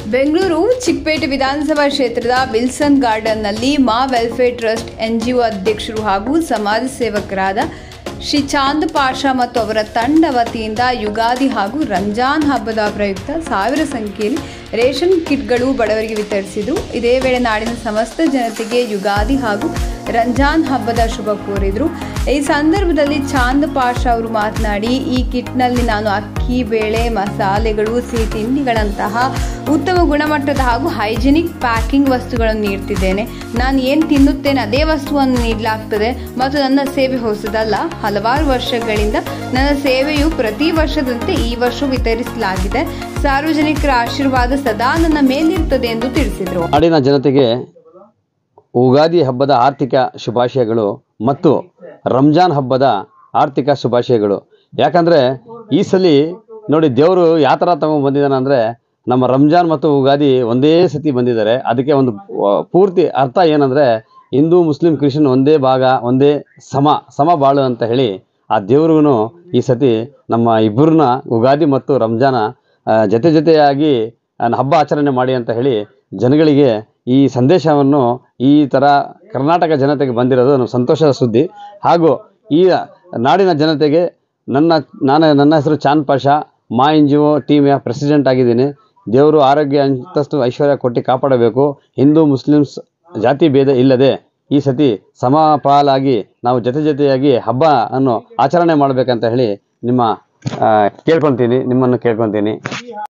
ಬೆಂಗಳೂರು ಚಿಕ್ಕಪೇಟೆ ವಿಧಾನಸಭಾ ಕ್ಷೇತ್ರದ ವಿಲ್ಸನ್ ಗಾರ್ಡನ್ನಲ್ಲಿ ಮಾ ವೆಲ್ಫೇರ್ ಟ್ರಸ್ಟ್ ಎನ್ಜಿಒ ಅಧ್ಯಕ್ಷರು ಹಾಗೂ ಸಮಾಜ ಸೇವಕರಾದ ಶ್ರೀ ಚಾಂದ್ ಪಾಷಾ ಮತ್ತು ಅವರ ತಂಡ ವತಿಯಿಂದ ಯುಗಾದಿ ಹಾಗೂ ರಂಜಾನ್ ಹಬ್ಬದ ಪ್ರಯುಕ್ತ ಸಾವಿರ ಸಂಖ್ಯೆಯಲ್ಲಿ ರೇಷನ್ ಕಿಟ್ಗಳು ಬಡವರಿಗೆ ವಿತರಿಸಿದರು ಇದೇ ವೇಳೆ ನಾಡಿನ ಸಮಸ್ತ ಜನತೆಗೆ ಯುಗಾದಿ ಹಾಗೂ ರಂಜಾನ್ ಹಬ್ಬದ ಶುಭ ಕೋರಿದರು ಈ ಸಂದರ್ಭದಲ್ಲಿ ಚಾಂದ್ ಪಾಷಾ ಅವರು ಮಾತನಾಡಿ ಈ ಕಿಟ್ನಲ್ಲಿ ನಾನು ಅಕ್ಕಿ ಬೇಳೆ ಮಸಾಲೆಗಳು ಸಿಹಿ ತಿಂಡಿಗಳಂತಹ ಉತ್ತಮ ಗುಣಮಟ್ಟದ ಹಾಗೂ ಹೈಜಿನಿಕ್ ಪ್ಯಾಕಿಂಗ್ ವಸ್ತುಗಳನ್ನು ನೀಡ್ತಿದ್ದೇನೆ ನಾನು ಏನು ತಿನ್ನುತ್ತೇನೆ ಅದೇ ವಸ್ತುವನ್ನು ನೀಡಲಾಗ್ತದೆ ಮತ್ತು ನನ್ನ ಸೇವೆ ಹೊಸದಲ್ಲ ಹಲವಾರು ವರ್ಷಗಳಿಂದ ನನ್ನ ಸೇವೆಯು ಪ್ರತಿ ವರ್ಷದಂತೆ ಈ ವರ್ಷ ವಿತರಿಸಲಾಗಿದೆ ಸಾರ್ವಜನಿಕರ ಆಶೀರ್ವಾದ ಸದಾ ನನ್ನ ಮೇಲಿರ್ತದೆ ಎಂದು ತಿಳಿಸಿದರು ನಾಡಿನ ಜನತೆಗೆ ಉಗಾದಿ ಹಬ್ಬದ ಆರ್ಥಿಕ ಶುಭಾಶಯಗಳು ಮತ್ತು ರಂಜಾನ್ ಹಬ್ಬದ ಆರ್ಥಿಕ ಶುಭಾಶಯಗಳು ಯಾಕಂದರೆ ಈ ಸಲ ನೋಡಿ ದೇವರು ಯಾವ ಥರ ತಗೊಂಡು ಬಂದಿದ್ದಾನೆ ಅಂದರೆ ನಮ್ಮ ರಂಜಾನ್ ಮತ್ತು ಉಗಾದಿ ಒಂದೇ ಸತಿ ಬಂದಿದ್ದಾರೆ ಅದಕ್ಕೆ ಒಂದು ಆ, ಪೂರ್ತಿ ಅರ್ಥ ಏನಂದರೆ ಹಿಂದೂ ಮುಸ್ಲಿಂ ಕ್ರಿಶ್ಚಿಯನ್ ಒಂದೇ ಭಾಗ ಒಂದೇ ಸಮ ಸಮ ಬಾಳು ಅಂತ ಹೇಳಿ ಆ ದೇವ್ರಿಗೂ ಈ ಸತಿ ನಮ್ಮ ಇಬ್ಬರನ್ನ ಉಗಾದಿ ಮತ್ತು ರಂಜಾನ ಆ, ಜೊತೆ ಜೊತೆಯಾಗಿ ಆ, ಹಬ್ಬ ಆಚರಣೆ ಮಾಡಿ ಅಂತ ಹೇಳಿ ಜನಗಳಿಗೆ ಈ ಸಂದೇಶವನ್ನು ಈ ಥರ ಕರ್ನಾಟಕ ಜನತೆಗೆ ಬಂದಿರೋದು ನಮ್ಮ ಸಂತೋಷದ ಸುದ್ದಿ ಹಾಗೂ ಈ ನಾಡಿನ ಜನತೆಗೆ ನನ್ನ ನಾನು ನನ್ನ ಹೆಸರು ಚಾಂದ್ ಪಾಷಾ ಮಾ ಎನ್ ಜಿ ಒ ಟೀಮಿಯ ಪ್ರೆಸಿಡೆಂಟ್ ಆಗಿದ್ದೀನಿ ದೇವರು ಆರೋಗ್ಯ ಅಂತಸ್ತು ಐಶ್ವರ್ಯ ಕೊಟ್ಟು ಕಾಪಾಡಬೇಕು ಹಿಂದೂ ಮುಸ್ಲಿಮ್ಸ್ ಜಾತಿ ಭೇದ ಇಲ್ಲದೆ ಈ ಸತಿ ಸಮಪಾಲಾಗಿ ನಾವು ಜೊತೆ ಜೊತೆಯಾಗಿ ಹಬ್ಬ ಅನ್ನು ಆಚರಣೆ ಮಾಡಬೇಕಂತ ಹೇಳಿ ನಿಮ್ಮ ಆ, ಕೇಳ್ಕೊತೀನಿ ನಿಮ್ಮನ್ನು ಕೇಳ್ಕೊತೀನಿ